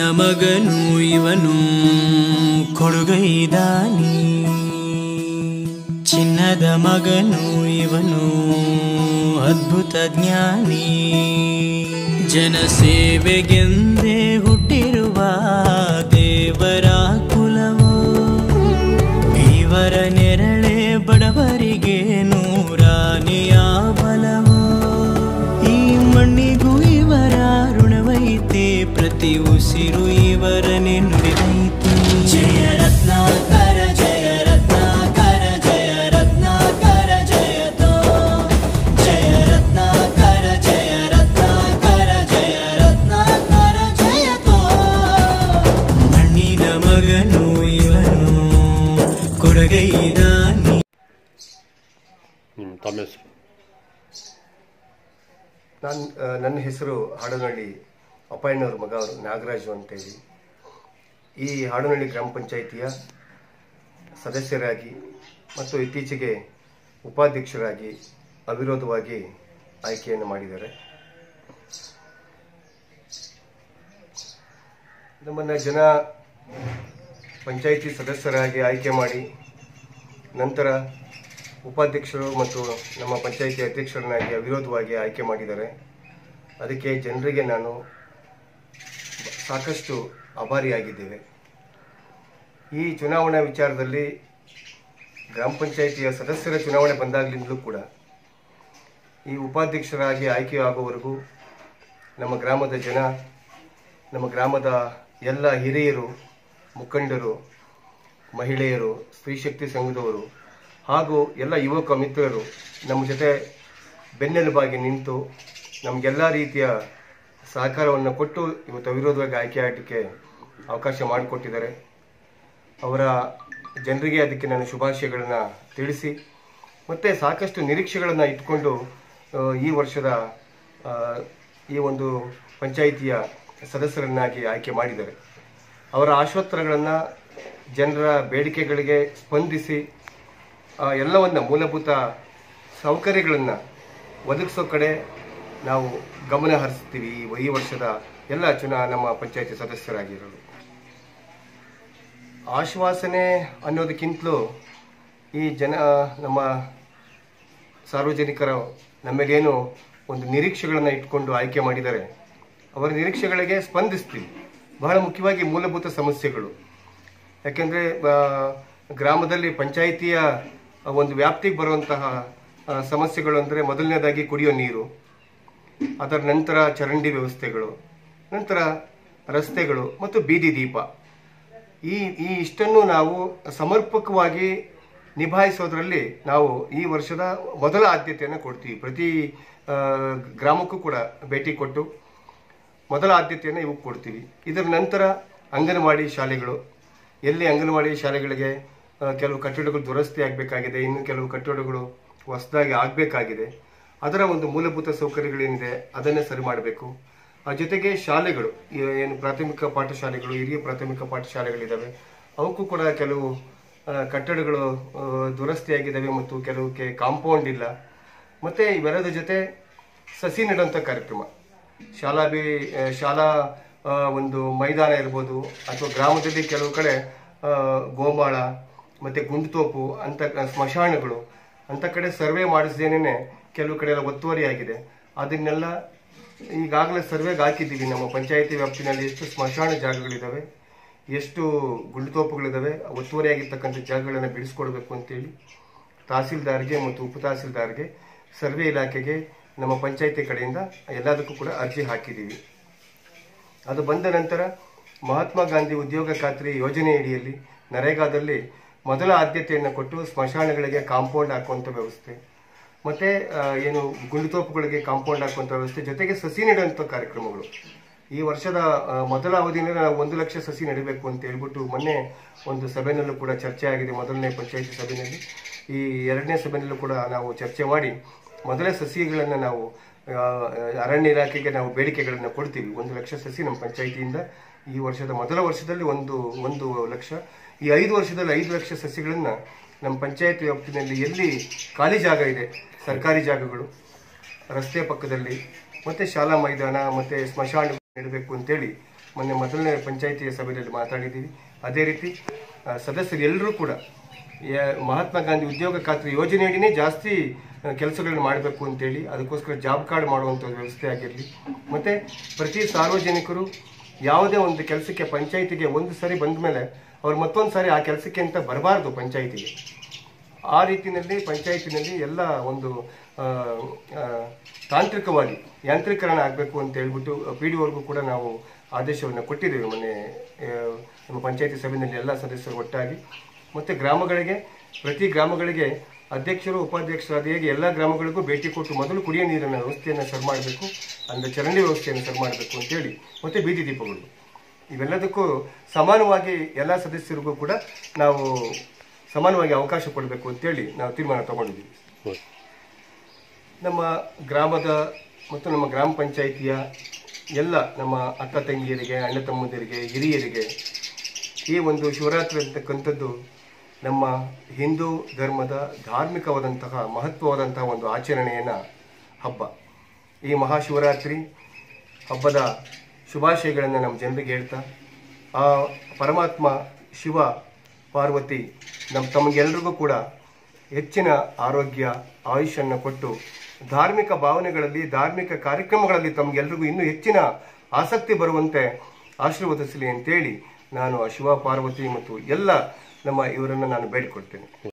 ಮಗನು ಇವನು ಕೊಡುಗೈದಾನಿ ಚಿನ್ನದ ಮಗನು ಇವನು ಅದ್ಭುತ ಜ್ಞಾನಿ ಜನಸೇವೆಗೆಂದೇ ಹುಟ್ಟಿರುವ ದೇವರ ಕುಲವೋ ಇವರ ನೆರಳೆ ಬಡವರಿಗೆ ನೂರಾನೆಯ ಬಲವೋ ಈ ಮಣ್ಣಿಗೂ ಇವರ ಋಣವೈತೆ ಪ್ರತಿ ಉಸಿರು ಇವರನೆ ನುಡಿದೈತೆ ಜಯ ರತ್ನಾಕರ ಜಯ ರತ್ನಾಕರ ಜಯ ರತ್ನಾಕರ ಜಯತೋ ಜಯ ರತ್ನಾಕರ ಜಯ ರತ್ನಾಕರ ಜಯ ರತ್ನಾಕರ ಜಯತೋ ಮಣ್ಣಿನ ಮಗನು ಇವನು ಕೊಡಗೈದಾನಿ ನಿಮ್ಮ ತಮ್ಮ ಹೆಸರು ನಾನು ನನ್ನ ಹೆಸರು ಹಾಡನಹಳ್ಳಿ ಅಪ್ಪಯ್ಯನವ್ರ ಮಗ ಅವರು ನಾಗರಾಜು ಅಂತೇಳಿ ಈ ಹಾಡನಹಳ್ಳಿ ಗ್ರಾಮ ಪಂಚಾಯಿತಿಯ ಸದಸ್ಯರಾಗಿ ಮತ್ತು ಇತ್ತೀಚೆಗೆ ಉಪಾಧ್ಯಕ್ಷರಾಗಿ ಅವಿರೋಧವಾಗಿ ಆಯ್ಕೆಯನ್ನು ಮಾಡಿದ್ದಾರೆ ನಮ್ಮನ್ನು ಜನ ಪಂಚಾಯಿತಿ ಸದಸ್ಯರಾಗಿ ಆಯ್ಕೆ ಮಾಡಿ ನಂತರ ಉಪಾಧ್ಯಕ್ಷರು ಮತ್ತು ನಮ್ಮ ಪಂಚಾಯಿತಿ ಅಧ್ಯಕ್ಷರನ್ನಾಗಿ ಅವಿರೋಧವಾಗಿ ಆಯ್ಕೆ ಮಾಡಿದ್ದಾರೆ ಅದಕ್ಕೆ ಜನರಿಗೆ ನಾನು ಸಾಕಷ್ಟು ಆಭಾರಿಯಾಗಿದ್ದೇವೆ ಈ ಚುನಾವಣಾ ವಿಚಾರದಲ್ಲಿ ಗ್ರಾಮ ಪಂಚಾಯಿತಿಯ ಸದಸ್ಯರ ಚುನಾವಣೆ ಬಂದಾಗಲಿಂದಲೂ ಕೂಡ ಈ ಉಪಾಧ್ಯಕ್ಷರಾಗಿ ಆಯ್ಕೆಯಾಗುವವರೆಗೂ ನಮ್ಮ ಗ್ರಾಮದ ಜನ ನಮ್ಮ ಗ್ರಾಮದ ಎಲ್ಲ ಹಿರಿಯರು ಮುಖಂಡರು ಮಹಿಳೆಯರು ಸ್ತ್ರೀಶಕ್ತಿ ಸಂಘದವರು ಹಾಗೂ ಎಲ್ಲ ಯುವಕ ಮಿತ್ರರು ನಮ್ಮ ಜೊತೆ ಬೆನ್ನೆಲುಬಾಗಿ ನಿಂತು ನಮಗೆಲ್ಲ ರೀತಿಯ ಸಹಕಾರವನ್ನು ಕೊಟ್ಟು ಇವತ್ತು ಅವಿರೋಧವಾಗಿ ಆಯ್ಕೆ ಆಗಲಿಕ್ಕೆ ಅವಕಾಶ ಮಾಡಿಕೊಟ್ಟಿದ್ದಾರೆ ಅವರ ಜನರಿಗೆ ಅದಕ್ಕೆ ನಾನು ಶುಭಾಶಯಗಳನ್ನು ತಿಳಿಸಿ ಮತ್ತು ಸಾಕಷ್ಟು ನಿರೀಕ್ಷೆಗಳನ್ನು ಇಟ್ಕೊಂಡು ಆ, ಈ ವರ್ಷದ ಆ, ಈ ಒಂದು ಪಂಚಾಯಿತಿಯ ಸದಸ್ಯರನ್ನಾಗಿ ಆಯ್ಕೆ ಮಾಡಿದ್ದಾರೆ ಅವರ ಆಶೋತ್ತರಗಳನ್ನು ಜನರ ಬೇಡಿಕೆಗಳಿಗೆ ಸ್ಪಂದಿಸಿ ಆ, ಎಲ್ಲವನ್ನ ಮೂಲಭೂತ ಸೌಕರ್ಯಗಳನ್ನು ಒದಗಿಸೋ ಕಡೆ ನಾವು ಗಮನ ಹರಿಸ್ತೀವಿ ಈ- ಈ ವರ್ಷದ ಎಲ್ಲ ಚುನಾ ನಮ್ಮ ಪಂಚಾಯತಿ ಸದಸ್ಯರಾಗಿರೋರು ಆಶ್ವಾಸನೆ ಅನ್ನೋದಕ್ಕಿಂತಲೂ ಈ ಜನ ನಮ್ಮ ಸಾರ್ವಜನಿಕರ ನಮ್ಮಲ್ಲೇನು ಒಂದು ನಿರೀಕ್ಷೆಗಳನ್ನು ಇಟ್ಕೊಂಡು ಆಯ್ಕೆ ಮಾಡಿದ್ದಾರೆ ಅವರ ನಿರೀಕ್ಷೆಗಳಿಗೆ ಸ್ಪಂದಿಸ್ತೀವಿ ಬಹಳ ಮುಖ್ಯವಾಗಿ ಮೂಲಭೂತ ಸಮಸ್ಯೆಗಳು ಯಾಕೆಂದರೆ ಗ್ರಾಮದಲ್ಲಿ ಪಂಚಾಯಿತಿಯ ಒಂದು ವ್ಯಾಪ್ತಿಗೆ ಬರುವಂತಹ ಆ, ಸಮಸ್ಯೆಗಳು ಅಂದರೆ ಮೊದಲನೇದಾಗಿ ಕುಡಿಯೋ ನೀರು ಅದರ ನಂತರ ಚರಂಡಿ ವ್ಯವಸ್ಥೆಗಳು ನಂತರ ರಸ್ತೆಗಳು ಮತ್ತು ಬೀದಿ ದೀಪ ಈ ಈ ಇಷ್ಟನ್ನು ನಾವು ಸಮರ್ಪಕವಾಗಿ ನಿಭಾಯಿಸೋದ್ರಲ್ಲಿ ನಾವು ಈ ವರ್ಷದ ಮೊದಲ ಆದ್ಯತೆಯನ್ನು ಕೊಡ್ತೀವಿ ಪ್ರತಿ ಆ, ಗ್ರಾಮಕ್ಕೂ ಕೂಡ ಭೇಟಿ ಕೊಟ್ಟು ಮೊದಲ ಆದ್ಯತೆಯನ್ನು ಇವು ಕೊಡ್ತೀವಿ ಇದರ ನಂತರ ಅಂಗನವಾಡಿ ಶಾಲೆಗಳು ಎಲ್ಲಿ ಅಂಗನವಾಡಿ ಶಾಲೆಗಳಿಗೆ ಆ, ಕೆಲವು ಕಟ್ಟಡಗಳು ದುರಸ್ತಿ ಆಗಬೇಕಾಗಿದೆ ಇನ್ನು ಕೆಲವು ಕಟ್ಟಡಗಳು ಹೊಸದಾಗಿ ಆಗಬೇಕಾಗಿದೆ ಅದರ ಒಂದು ಮೂಲಭೂತ ಸೌಕರ್ಯಗಳೇನಿದೆ ಅದನ್ನೇ ಸರಿ ಮಾಡಬೇಕು ಆ ಜೊತೆಗೆ ಶಾಲೆಗಳು ಈ ಏನು ಪ್ರಾಥಮಿಕ ಪಾಠಶಾಲೆಗಳು ಹಿರಿಯ ಪ್ರಾಥಮಿಕ ಪಾಠಶಾಲೆಗಳಿದ್ದಾವೆ ಅವಕ್ಕೂ ಕೂಡ ಕೆಲವು ಆ, ಕಟ್ಟಡಗಳು ಆ, ದುರಸ್ತಿಯಾಗಿದ್ದಾವೆ ಮತ್ತು ಕೆಲವಕ್ಕೆ ಕಾಂಪೌಂಡ್ ಇಲ್ಲ ಮತ್ತೆ ಇವೆಲ್ಲದರ ಜೊತೆ ಸಸಿ ನೆಡುವಂಥ ಕಾರ್ಯಕ್ರಮ ಶಾಲಾ ಬಿ ಆ, ಶಾಲಾ ಆ, ಒಂದು ಮೈದಾನ ಇರ್ಬೋದು ಅಥವಾ ಗ್ರಾಮದಲ್ಲಿ ಕೆಲವು ಕಡೆ ಆ, ಗೋಮಾಳ ಮತ್ತೆ ಗುಂಡುತೋಪು ಅಂತ ಸ್ಮಶಾನಗಳು ಅಂತ ಕಡೆ ಸರ್ವೆ ಮಾಡಿಸ್ದೇನೆ ಕೆಲವು ಕಡೆ ಎಲ್ಲ ಒತ್ತುವರಿ ಆಗಿದೆ ಅದನ್ನೆಲ್ಲ ಈಗಾಗಲೇ ಸರ್ವೆಗೆ ಹಾಕಿದ್ದೀವಿ ನಮ್ಮ ಪಂಚಾಯಿತಿ ವ್ಯಾಪ್ತಿನಲ್ಲಿ ಎಷ್ಟು ಸ್ಮಶಾನ ಜಾಗಗಳಿದ್ದಾವೆ ಎಷ್ಟು ಗುಂಡುತೋಪುಗಳಿದ್ದಾವೆ ಒತ್ತುವರಿಯಾಗಿರ್ತಕ್ಕಂಥ ಜಾಗಗಳನ್ನು ಬಿಡಿಸ್ಕೊಡ್ಬೇಕು ಅಂತೇಳಿ ತಹಸೀಲ್ದಾರ್ಗೆ ಮತ್ತು ಉಪ ತಹಸೀಲ್ದಾರ್ಗೆ ಸರ್ವೆ ಇಲಾಖೆಗೆ ನಮ್ಮ ಪಂಚಾಯಿತಿ ಕಡೆಯಿಂದ ಎಲ್ಲದಕ್ಕೂ ಕೂಡ ಅರ್ಜಿ ಹಾಕಿದ್ದೀವಿ ಅದು ಬಂದ ನಂತರ ಮಹಾತ್ಮ ಗಾಂಧಿ ಉದ್ಯೋಗ ಖಾತ್ರಿ ಯೋಜನೆ ಅಡಿಯಲ್ಲಿ ನರೇಗಾದಲ್ಲಿ ಮೊದಲ ಆದ್ಯತೆಯನ್ನು ಕೊಟ್ಟು ಸ್ಮಶಾನಗಳಿಗೆ ಕಾಂಪೌಂಡ್ ಹಾಕುವಂಥ ವ್ಯವಸ್ಥೆ ಮತ್ತೆ ಆ, ಏನು ಗುಂಡುತೋಪುಗಳಿಗೆ ಕಾಂಪೌಂಡ್ ಹಾಕುವಂಥ ವ್ಯವಸ್ಥೆ ಜೊತೆಗೆ ಸಸಿ ನೆಡುವಂಥ ಕಾರ್ಯಕ್ರಮಗಳು ಈ ವರ್ಷದ ಆ, ಮೊದಲ ಅವಧಿಯಲ್ಲಿ ನಾವು ಒಂದು ಲಕ್ಷ ಸಸಿ ನೆಡಬೇಕು ಅಂತ ಹೇಳ್ಬಿಟ್ಟು ಮೊನ್ನೆ ಒಂದು ಸಭೆನಲ್ಲೂ ಕೂಡ ಚರ್ಚೆ ಆಗಿದೆ ಮೊದಲನೇ ಪಂಚಾಯಿತಿ ಸಭೆಯಲ್ಲಿ ಈ ಎರಡನೇ ಸಭೆನಲ್ಲೂ ಕೂಡ ನಾವು ಚರ್ಚೆ ಮಾಡಿ ಮೊದಲೇ ಸಸಿಗಳನ್ನು ನಾವು ಆ, ಅರಣ್ಯ ಇಲಾಖೆಗೆ ನಾವು ಬೇಡಿಕೆಗಳನ್ನು ಕೊಡ್ತೀವಿ ಒಂದು ಲಕ್ಷ ಸಸಿ ನಮ್ಮ ಪಂಚಾಯಿತಿಯಿಂದ ಈ ವರ್ಷದ ಮೊದಲ ವರ್ಷದಲ್ಲಿ ಒಂದು ಒಂದು ಲಕ್ಷ ಈ ಐದು ವರ್ಷದಲ್ಲಿ ಐದು ಲಕ್ಷ ಸಸಿಗಳನ್ನ ನಮ್ಮ ಪಂಚಾಯತ್ ವ್ಯಾಪ್ತಿನಲ್ಲಿ ಎಲ್ಲಿ ಖಾಲಿ ಜಾಗ ಇದೆ ಸರ್ಕಾರಿ ಜಾಗಗಳು ರಸ್ತೆ ಪಕ್ಕದಲ್ಲಿ ಮತ್ತೆ ಶಾಲಾ ಮೈದಾನ ಮತ್ತೆ ಸ್ಮಶಾನ ನೆಡಬೇಕು ಅಂತೇಳಿ ಮೊನ್ನೆ ಮೊದಲನೇ ಪಂಚಾಯಿತಿಯ ಸಭೆಯಲ್ಲಿ ಮಾತಾಡಿದ್ದೀವಿ ಅದೇ ರೀತಿ ಆ, ಸದಸ್ಯರು ಎಲ್ಲರೂ ಕೂಡ ಯ- ಮಹಾತ್ಮ ಗಾಂಧಿ ಉದ್ಯೋಗ ಖಾತ್ರಿ ಯೋಜನೆಯಡಿನೇ ಜಾಸ್ತಿ ಕೆಲಸಗಳನ್ನು ಮಾಡಬೇಕು ಅಂತೇಳಿ ಅದಕ್ಕೋಸ್ಕರ ಜಾಬ್ ಕಾರ್ಡ್ ಮಾಡುವಂಥ ವ್ಯವಸ್ಥೆ ಆಗಿರಲಿ ಮತ್ತು ಪ್ರತಿ ಸಾರ್ವಜನಿಕರು ಯಾವುದೇ ಒಂದು ಕೆಲಸಕ್ಕೆ ಪಂಚಾಯಿತಿಗೆ ಒಂದು ಸರಿ ಬಂದ ಮೇಲೆ ಅವ್ರು ಮತ್ತೊಂದು ಸಾರಿ ಆ ಕೆಲಸಕ್ಕೆ ಅಂತ ಬರಬಾರ್ದು ಪಂಚಾಯಿತಿಗೆ ಆ ರೀತಿಯಲ್ಲಿ ಪಂಚಾಯತಿನಲ್ಲಿ ಎಲ್ಲ ಒಂದು ಆ, ಆ, ತಾಂತ್ರಿಕವಾಗಿ ಯಾಂತ್ರೀಕರಣ ಆಗಬೇಕು ಅಂತ ಹೇಳ್ಬಿಟ್ಟು ಪಿ ಡಿ ವರ್ಗೂ ಕೂಡ ನಾವು ಆದೇಶವನ್ನು ಕೊಟ್ಟಿದ್ದೇವೆ ಮೊನ್ನೆ ಆ, ನಮ್ಮ ಪಂಚಾಯತಿ ಸಭೆಯಲ್ಲಿ ಎಲ್ಲ ಸದಸ್ಯರು ಒಟ್ಟಾಗಿ ಮತ್ತು ಗ್ರಾಮಗಳಿಗೆ ಪ್ರತಿ ಗ್ರಾಮಗಳಿಗೆ ಅಧ್ಯಕ್ಷರು ಉಪಾಧ್ಯಕ್ಷರಾದ ಹೇಗೆ ಎಲ್ಲ ಗ್ರಾಮಗಳಿಗೂ ಭೇಟಿ ಕೊಟ್ಟು ಮೊದಲು ಕುಡಿಯೋ ನೀರಿನ ವ್ಯವಸ್ಥೆಯನ್ನು ಸರಿ ಮಾಡಬೇಕು ಅಂದರೆ ಚರಂಡಿ ವ್ಯವಸ್ಥೆಯನ್ನು ಸರಿ ಮಾಡಬೇಕು ಅಂತೇಳಿ ಮತ್ತು ಬೀದಿ ದೀಪಗಳು ಇವೆಲ್ಲದಕ್ಕೂ ಸಮಾನವಾಗಿ ಎಲ್ಲ ಸದಸ್ಯರಿಗೂ ಕೂಡ ನಾವು ಸಮಾನವಾಗಿ ಅವಕಾಶ ಕೊಡಬೇಕು ಅಂತೇಳಿ ನಾವು ತೀರ್ಮಾನ ತಗೊಂಡಿದ್ದೀವಿ ಹೌದು. ನಮ್ಮ ಗ್ರಾಮದ ಮತ್ತು ನಮ್ಮ ಗ್ರಾಮ ಪಂಚಾಯಿತಿಯ ಎಲ್ಲ ನಮ್ಮ ಅಕ್ಕ ತಂಗಿಯರಿಗೆ ಅಣ್ಣ ತಮ್ಮಂದಿರಿಗೆ ಹಿರಿಯರಿಗೆ ಈ ಒಂದು ಶಿವರಾತ್ರಿ ಅಂತಕ್ಕಂಥದ್ದು ನಮ್ಮ ಹಿಂದೂ ಧರ್ಮದ ಧಾರ್ಮಿಕವಾದಂತಹ ಮಹತ್ವವಾದಂತಹ ಒಂದು ಆಚರಣೆಯನ್ನ ಹಬ್ಬ ಈ ಮಹಾಶಿವರಾತ್ರಿ ಹಬ್ಬದ ಶುಭಾಶಯಗಳನ್ನು ನಮ್ಮ ಜನರಿಗೆ ಹೇಳ್ತಾ ಆ ಪರಮಾತ್ಮ ಶಿವ ಪಾರ್ವತಿ ನಮ್ಮ ತಮಗೆಲ್ಲರಿಗೂ ಕೂಡ ಹೆಚ್ಚಿನ ಆರೋಗ್ಯ ಆಯುಷನ್ನು ಕೊಟ್ಟು ಧಾರ್ಮಿಕ ಭಾವನೆಗಳಲ್ಲಿ ಧಾರ್ಮಿಕ ಕಾರ್ಯಕ್ರಮಗಳಲ್ಲಿ ತಮಗೆಲ್ಲರಿಗೂ ಇನ್ನೂ ಹೆಚ್ಚಿನ ಆಸಕ್ತಿ ಬರುವಂತೆ ಆಶೀರ್ವದಿಸಲಿ ಅಂತೇಳಿ ನಾನು ಆ ಶಿವ ಪಾರ್ವತಿ ಮತ್ತು ಎಲ್ಲ ನಮ್ಮ ಇವರನ್ನು ನಾನು ಬೇಡಿಕೊಡ್ತೇನೆ